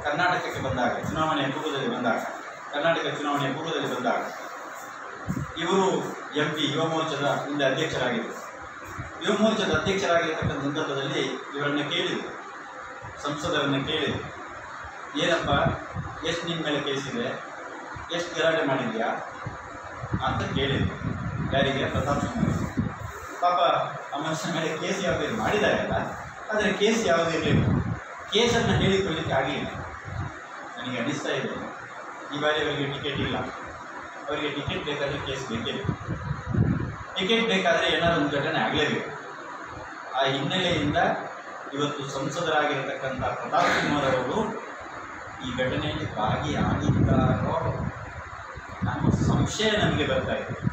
ಕರ್ನಾಟಕಕ್ಕೆ ಬಂದಾಗ ಚುನಾವಣೆಯ ಪೂರ್ವದಲ್ಲಿ ಬಂದಾಗ ಕರ್ನಾಟಕ ಚುನಾವಣೆಯ ಪೂರ್ವದಲ್ಲಿ ಬಂದಾಗ ಇವರು ಎಂ ಪಿ ಯುವ ಮೋರ್ಚಾದ ಹಿಂದೆ ಅಧ್ಯಕ್ಷರಾಗಿದ್ದರು ಯುವ ಮೋರ್ಚಾದ ಅಧ್ಯಕ್ಷರಾಗಿರ್ತಕ್ಕಂಥ ಸಂದರ್ಭದಲ್ಲಿ ಇವರನ್ನು ಕೇಳಿದರು ಸಂಸದರನ್ನು ಕೇಳಿದರು ಏನಪ್ಪ ಎಷ್ಟು ನಿಮ್ಮ ಮೇಲೆ ಕೇಸಿದೆ ಎಷ್ಟು ಗಲಾಟೆ ಮಾಡಿದ್ಯಾ ಅಂತ ಕೇಳಿದ್ರು ಯಾರಿಗೆ ಪ್ರತಾಪ್ ಸಿಂಹ ಪಾಪ ಆ ಮನುಷ್ಯನ ಮೇಲೆ ಕೇಸ್ ಯಾವುದೇ ಮಾಡಿದಾರಲ್ಲ ಆದರೆ ಕೇಸ್ ಯಾವುದೂ ಇರಲಿಲ್ಲ ಕೇಸನ್ನು ಹೇಳಿಕೊಳ್ಳಿಕ್ಕೆ ಆಗಲಿಲ್ಲ ನನಗೆ ಅನಿಸ್ತಾ ಇದೆ ಈ ಬಾರಿ ಅವರಿಗೆ ಟಿಕೆಟ್ ಇಲ್ಲ ಅವರಿಗೆ ಟಿಕೆಟ್ ಬೇಕಾದರೆ ಕೇಸ್ ಬೇಕೇ ಬೇಕು ಟಿಕೆಟ್ ಬೇಕಾದರೆ ಏನಾದರೂ ಒಂದು ಘಟನೆ ಆಗಲೇಬೇಕು ಆ ಹಿನ್ನೆಲೆಯಿಂದ ಇವತ್ತು ಸಂಸದರಾಗಿರತಕ್ಕಂಥ ಪ್ರತಾಪ್ ಸಿಂಹರವರು ಈ ಘಟನೆಯಲ್ಲಿ ಭಾಗಿಯಾಗಿದ್ದಾರೋ ಅನ್ನೋ ಸಂಶಯ ನಮಗೆ ಬರ್ತಾ ಇದೆ